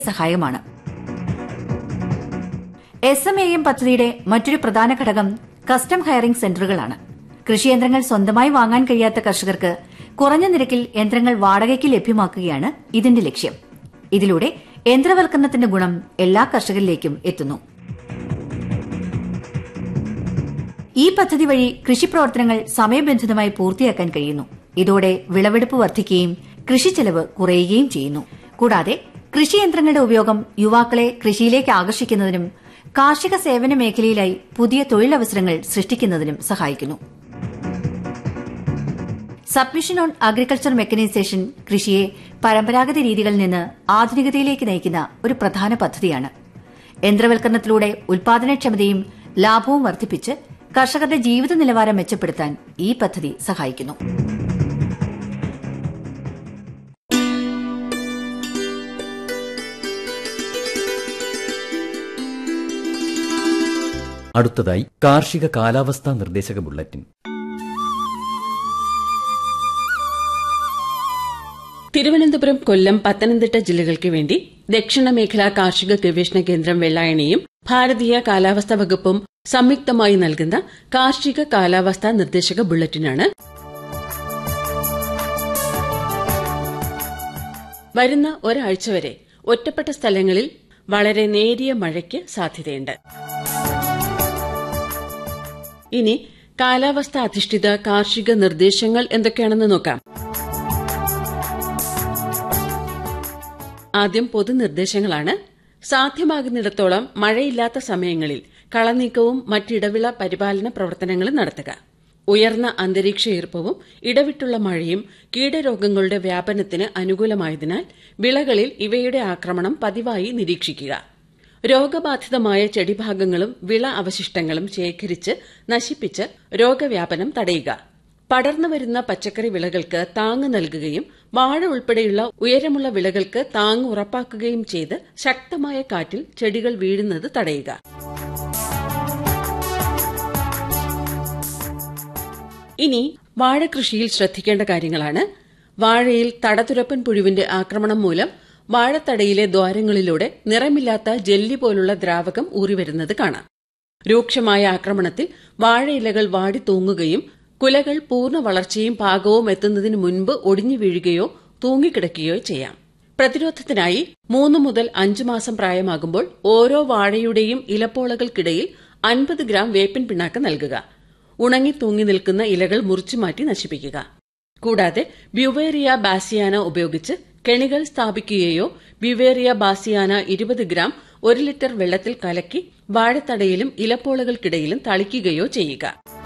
സഹായമാണ് S M A M പദ്ധതിയുടെ മറ്റൊരു പ്രധാന ഘടകം കസ്റ്റം ഹയറിംഗ് സെന്ററുകളാണ് കൃഷിയന്ത്രങ്ങൾ സ്വന്തമായി വാങ്ങാൻ കഴിയാത്ത കർഷകർക്ക് കുറഞ്ഞ നിരക്കിൽ യന്ത്രങ്ങൾ വാടകയ്ക്ക് ലഭ്യമാക്കുകയാണ് ഇതിന്റെ ലക്ഷ്യം ഇതിലൂടെ യന്ത്രവൽക്കരണത്തിന്റെ ഗുണം എല്ലാ കർഷകരിലേക്കും എത്തുന്നു ഈ പദ്ധതി വഴി കൃഷിപ്രവർത്തനങ്ങൾ സമയബന്ധിതമായി പൂർത്തിയാക്കാൻ കഴിയുന്നു ഇതോടെ വിളവെടുപ്പ് വർദ്ധിക്കുകയും കൃഷിച്ചെലവ് കുറയുകയും ചെയ്യുന്നു കൂടാതെ കൃഷിയന്ത്രങ്ങളുടെ ഉപയോഗം യുവാക്കളെ കൃഷിയിലേക്ക് ആകർഷിക്കുന്നതിനും കാർഷിക സേവന മേഖലയിലായി പുതിയ തൊഴിലവസരങ്ങൾ സൃഷ്ടിക്കുന്നതിനും സഹായിക്കുന്നു സബ്മിഷൻ ഓൺ അഗ്രികൾച്ചർ മെക്കനൈസേഷൻ കൃഷിയെ പരമ്പരാഗത രീതികളിൽ നിന്ന് ആധുനികതയിലേക്ക് നയിക്കുന്ന ഒരു പ്രധാന പദ്ധതിയാണ് യന്ത്രവൽക്കരണത്തിലൂടെ ഉൽപാദനക്ഷമതയും ലാഭവും വർദ്ധിപ്പിച്ച് കർഷകരുടെ ജീവിത നിലവാരം മെച്ചപ്പെടുത്താൻ ഈ പദ്ധതി സഹായിക്കുന്നു അടുത്തതായി കാർഷിക കാലാവസ്ഥാ നിർദ്ദേശക ബുള്ളറ്റിൻ തിരുവനന്തപുരം കൊല്ലം പത്തനംതിട്ട ജില്ലകൾക്ക് വേണ്ടി ദക്ഷിണ മേഖലാ കാർഷിക ഗവേഷണ കേന്ദ്രം വെള്ളായണിയും ഭാരതീയ കാലാവസ്ഥാ വകുപ്പും സംയുക്തമായി നൽകുന്ന കാർഷിക കാലാവസ്ഥാ നിർദ്ദേശക ബുള്ളറ്റിനാണ് വരുന്ന ഒരാഴ്ച വരെ ഒറ്റപ്പെട്ട സ്ഥലങ്ങളിൽ വളരെ നേരിയ മഴയ്ക്ക് സാധ്യതയുണ്ട് ഇനി കാലാവസ്ഥ അധിഷ്ഠിത കാർഷിക നിർദ്ദേശങ്ങൾ എന്തൊക്കെയാണെന്ന് നോക്കാം ആദ്യം പൊതുനിർദ്ദേശങ്ങളാണ് സാധ്യമാകുന്നിടത്തോളം മഴയില്ലാത്ത സമയങ്ങളിൽ കളനീക്കവും മറ്റിടവിള പരിപാലന പ്രവർത്തനങ്ങളും നടത്തുക ഉയർന്ന അന്തരീക്ഷ ഈർപ്പവും ഇടവിട്ടുള്ള മഴയും കീടരോഗങ്ങളുടെ വ്യാപനത്തിന് അനുകൂലമായതിനാൽ വിളകളിൽ ഇവയുടെ ആക്രമണം പതിവായി നിരീക്ഷിക്കുക രോഗബാധിതമായ ചെടിഭാഗങ്ങളും വിള അവശിഷ്ടങ്ങളും ശേഖരിച്ച് നശിപ്പിച്ച് രോഗവ്യാപനം തടയുക പടർന്നു വരുന്ന പച്ചക്കറി വിളകൾക്ക് താങ്ങ് നൽകുകയും വാഴ ഉൾപ്പെടെയുള്ള ഉയരമുള്ള വിളകൾക്ക് താങ്ങ് ഉറപ്പാക്കുകയും ചെയ്ത് ശക്തമായ കാറ്റിൽ ചെടികൾ വീഴുന്നത് തടയുക ഇനി വാഴകൃഷിയിൽ ശ്രദ്ധിക്കേണ്ട കാര്യങ്ങളാണ് വാഴയിൽ തടതുരപ്പൻ പുഴുവിന്റെ ആക്രമണം മൂലം വാഴത്തടയിലെ ദ്വാരങ്ങളിലൂടെ നിറമില്ലാത്ത ജെല്ലി പോലുള്ള ദ്രാവകം ഊറിവരുന്നത് കാണാം രൂക്ഷമായ ആക്രമണത്തിൽ വാഴയിലകൾ വാടി തൂങ്ങുകയും കുലകൾ പൂർണ്ണ വളർച്ചയും പാകവും എത്തുന്നതിന് മുൻപ് ഒടിഞ്ഞു വീഴുകയോ തൂങ്ങിക്കിടക്കുകയോ ചെയ്യാം പ്രതിരോധത്തിനായി മൂന്ന് മുതൽ അഞ്ച് മാസം പ്രായമാകുമ്പോൾ ഓരോ വാഴയുടെയും ഇലപ്പോളകൾക്കിടയിൽ അൻപത് ഗ്രാം വേപ്പിൻ പിണ്ണാക്ക് നൽകുക ഉണങ്ങി തൂങ്ങി നിൽക്കുന്ന ഇലകൾ മുറിച്ചുമാറ്റി നശിപ്പിക്കുക കൂടാതെ ബ്യുവേറിയ ബാസിയാന ഉപയോഗിച്ച് കെണികൾ സ്ഥാപിക്കുകയോ ബ്യുവേറിയ ബാസിയാന ഇരുപത് ഗ്രാം ഒരു ലിറ്റർ വെള്ളത്തിൽ കലക്കി വാഴത്തടയിലും ഇലപ്പോളകൾക്കിടയിലും തളിക്കുകയോ ചെയ്യുക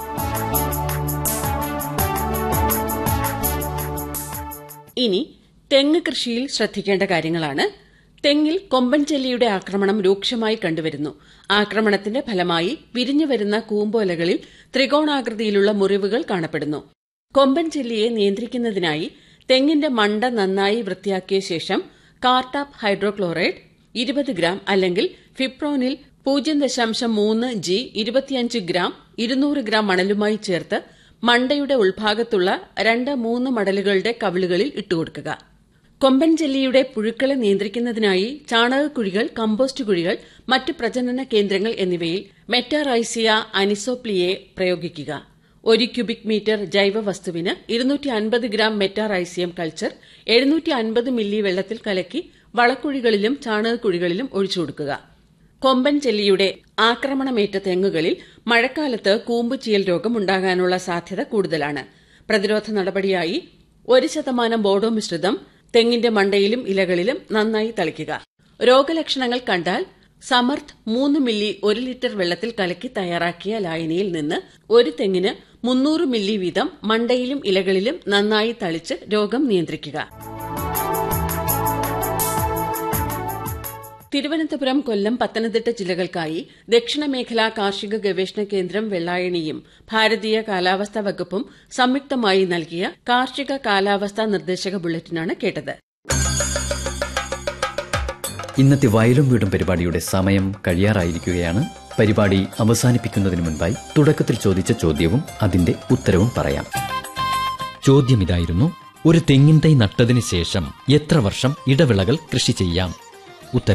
ഇനി തെങ്ങ് കൃഷിയിൽ ശ്രദ്ധിക്കേണ്ട കാര്യങ്ങളാണ് തെങ്ങിൽ കൊമ്പൻ ചെല്ലിയുടെ ആക്രമണം രൂക്ഷമായി കണ്ടുവരുന്നു ആക്രമണത്തിന്റെ ഫലമായി വിരിഞ്ഞുവരുന്ന കൂമ്പോലകളിൽ ത്രികോണാകൃതിയിലുള്ള മുറിവുകൾ കാണപ്പെടുന്നു കൊമ്പൻ ചെല്ലിയെ നിയന്ത്രിക്കുന്നതിനായി തെങ്ങിന്റെ മണ്ട നന്നായി വൃത്തിയാക്കിയ ശേഷം കാർട്ടാപ്പ് ഹൈഡ്രോക്ലോറൈഡ് ഇരുപത് ഗ്രാം അല്ലെങ്കിൽ ഫിപ്രോനിൽ പൂജ്യം ദശാംശം മൂന്ന് ജി ഇരുപത്തിയഞ്ച് ഗ്രാം ഇരുന്നൂറ് ഗ്രാം മണലുമായി ചേർത്ത് മണ്ടയുടെ ഉൾഭാഗത്തുള്ള രണ്ട് മൂന്ന് മടലുകളുടെ കവിളുകളിൽ ഇട്ടുകൊടുക്കുക കൊമ്പൻ ജെല്ലിയുടെ പുഴുക്കളെ നിയന്ത്രിക്കുന്നതിനായി ചാണകക്കുഴികൾ കമ്പോസ്റ്റ് കുഴികൾ മറ്റ് പ്രജനന കേന്ദ്രങ്ങൾ എന്നിവയിൽ മെറ്റാറൈസിയ അനിസോപ്ലിയെ പ്രയോഗിക്കുക ഒരു ക്യൂബിക് മീറ്റർ ജൈവ വസ്തുവിന് ഇരുന്നൂറ്റി അൻപത് ഗ്രാം മെറ്റാറൈസിയം കൾച്ചർ എഴുന്നൂറ്റി അൻപത് മില്ലി വെള്ളത്തിൽ കലക്കി വളക്കുഴികളിലും ചാണകക്കുഴികളിലും ഒഴിച്ചു കൊടുക്കുക കൊമ്പൻ ചെല്ലിയുടെ ആക്രമണമേറ്റ തെങ്ങുകളിൽ മഴക്കാലത്ത് കൂമ്പുചീയൽ രോഗം ഉണ്ടാകാനുള്ള സാധ്യത കൂടുതലാണ് പ്രതിരോധ നടപടിയായി ഒരു ശതമാനം ബോഡോ മിശ്രിതം തെങ്ങിന്റെ മണ്ടയിലും ഇലകളിലും നന്നായി തളിക്കുക രോഗലക്ഷണങ്ങൾ കണ്ടാൽ സമർത്ഥ് മൂന്ന് മില്ലി ഒരു ലിറ്റർ വെള്ളത്തിൽ കലക്കി തയ്യാറാക്കിയ ലായനിയിൽ നിന്ന് ഒരു തെങ്ങിന് മുന്നൂറ് മില്ലി വീതം മണ്ടയിലും ഇലകളിലും നന്നായി തളിച്ച് രോഗം നിയന്ത്രിക്കുക തിരുവനന്തപുരം കൊല്ലം പത്തനംതിട്ട ജില്ലകൾക്കായി ദക്ഷിണ മേഖലാ കാർഷിക ഗവേഷണ കേന്ദ്രം വെള്ളായണിയും ഭാരതീയ കാലാവസ്ഥാ വകുപ്പും സംയുക്തമായി നൽകിയ കാർഷിക കാലാവസ്ഥാ നിർദ്ദേശക ബുള്ളറ്റിനാണ് കേട്ടത് ഇന്നത്തെ വയലും വീടും പരിപാടിയുടെ സമയം കഴിയാറായിരിക്കുകയാണ് പരിപാടി അവസാനിപ്പിക്കുന്നതിന് മുൻപായി തുടക്കത്തിൽ ചോദിച്ച ചോദ്യവും അതിന്റെ ഉത്തരവും പറയാം ചോദ്യം ഇതായിരുന്നു ഒരു തെങ്ങിൻ തൈ നട്ടതിന് ശേഷം എത്ര വർഷം ഇടവിളകൾ കൃഷി ചെയ്യാം